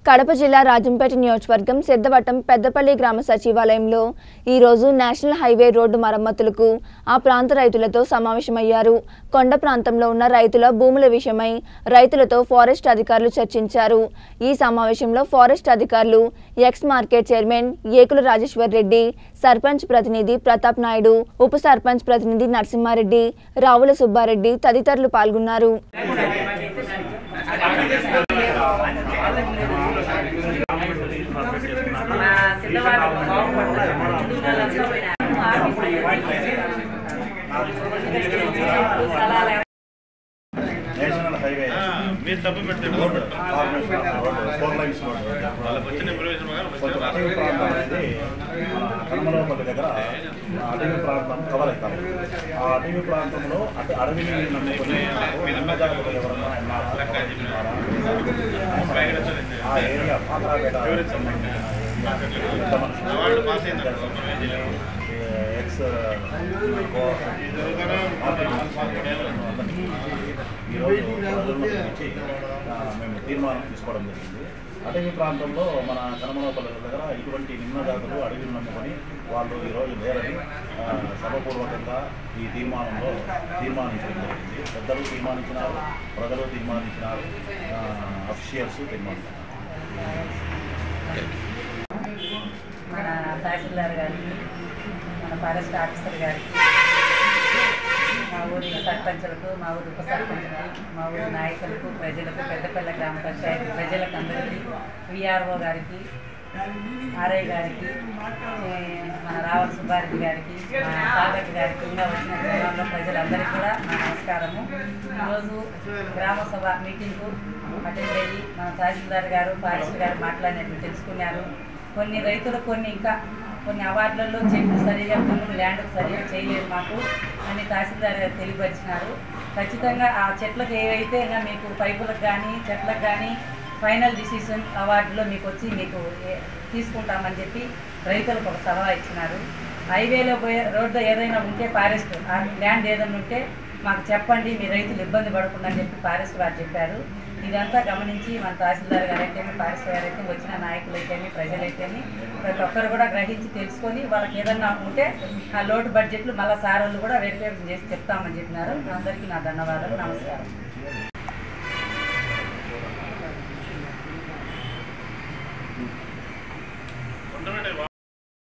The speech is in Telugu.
కడప జిల్లా రాజంపేట నియోజకవర్గం సిద్ధవటం పెద్దపల్లి గ్రామ సచివాలయంలో ఈరోజు నేషనల్ హైవే రోడ్డు మరమ్మతులకు ఆ ప్రాంత రైతులతో సమావేశమయ్యారు కొండ ప్రాంతంలో ఉన్న రైతుల భూముల విషయమై రైతులతో ఫారెస్ట్ అధికారులు చర్చించారు ఈ సమావేశంలో ఫారెస్ట్ అధికారులు ex market chairman Ekula Rajeshwar Reddy sarpanch ప్రతినిధి ప్రతాప్ నాయుడు ఉప సర్పంచ్ ప్రతినిధి నరసింహారెడ్డి రావుల సుబ్బారెడ్డి తదితరులు పాల్గొన్నారు మా సిద్ధవాళ్ళు బాగుపడతారు హిందువులంతా పోయినారు స్థలాలు నేషనల్ హైవే మీరు తప్పు పెడితే road formation road four lines road వాళ్ళకి వచ్చిన ఇన్ఫర్మేషన్ ప్రకారం కొంచెం అటవీ ప్రాంతం అనేది మన కనుమలపల్లి దగ్గర ఆ అటవీ ప్రాంతం కవర్ అవుతారు ఆ అటవీ ప్రాంతంలో అటు అడవిని నమ్ముకుని ఉన్నదారులు ఎవరన్నా ఉన్నారా? ఆ ఏరియా పాత్రాపేట సంబంధించిన అవార్డు పాస్ అయిందంట ఎక్స్ ఈరోజు ప్రజలను పిలిచి ఆ, మేము తీర్మానం తీసుకోవడం జరిగింది అటవీ ప్రాంతంలో మన కనమలపల్లి దగ్గర ఇటువంటి నిమ్న జాతులు అడవిని నమ్ముకొని వాళ్ళు ఈరోజు లేరని ఆ, సభపూర్వకంగా ఈ తీర్మానంలో తీర్మానించడం జరిగింది పెద్దలు తీర్మానించినారు ప్రజలు తీర్మానించినారు అఫిషియల్స్ తీర్మానించినారు మన తహసీల్దార్ గారికి మన ఫారెస్ట్ ఆఫీసర్ గారికి మా ఊరి సర్పంచులకు మా ఊరి ఉప సర్పంచులకు మా ఊరి నాయకులకు ప్రజలకు పెద్దపల్లి గ్రామ పంచాయతీ ప్రజలకు అందరికీ విఆర్ఓ గారికి ఆర్ఐ గారికి ఏ, మన రావల్ సుబ్బారెడ్డి గారికి మన సాగర్ గారికి ఇంకా వచ్చిన గ్రామంలో ప్రజలందరికీ కూడా నా నమస్కారము ఈరోజు గ్రామ సభ మీటింగ్కు అటెండ్ అయ్యి మన తహసీల్దార్ గారు ఫారెస్ట్ గారు మాట్లాడినట్టు తెలుసుకున్నారు కొన్ని రైతులు కొన్ని ఇంకా కొన్ని అవార్డులలో చెట్లు సరిగా భూములు ల్యాండ్ సరిగా చేయలేదు మాకు అని తహసీల్దార్ గారు తెలియపరిచినారు ఖచ్చితంగా ఆ చెట్లకు ఏవైతే ఇంకా మీకు పైపులకు కానీ చెట్లకు కానీ ఫైనల్ డిసిషన్ అవార్డులో మీకు వచ్చి మీకు ఏ- తీసుకుంటామని చెప్పి రైతులకు ఒక సలహా ఇచ్చినారు హైవేలో పోయే రోడ్డు ఏదైనా ఉంటే ఫారెస్ట్ ఆ ల్యాండ్ ఏదైనా ఉంటే మాకు చెప్పండి మీ రైతులు ఇబ్బంది పడకుండా అని చెప్పి ఫారెస్ట్ వారు చెప్పారు ఇదంతా గమనించి మన తహసీల్దార్ గారు అయితేమి ఫారెస్ట్ గారు అయితే వచ్చిన నాయకులు అయితేమి ప్రజలైతేమి ప్రతి ఒక్కరు కూడా గ్రహించి తెలుసుకొని వాళ్ళకి ఏదన్నా ఉంటే ఆ లోటు బడ్జెట్లు మళ్ళీ సార్ వాళ్ళు కూడా వెరిఫై చేసి చెప్తామని చెప్పినారు అందరికీ నా ధన్యవాదాలు నమస్కారం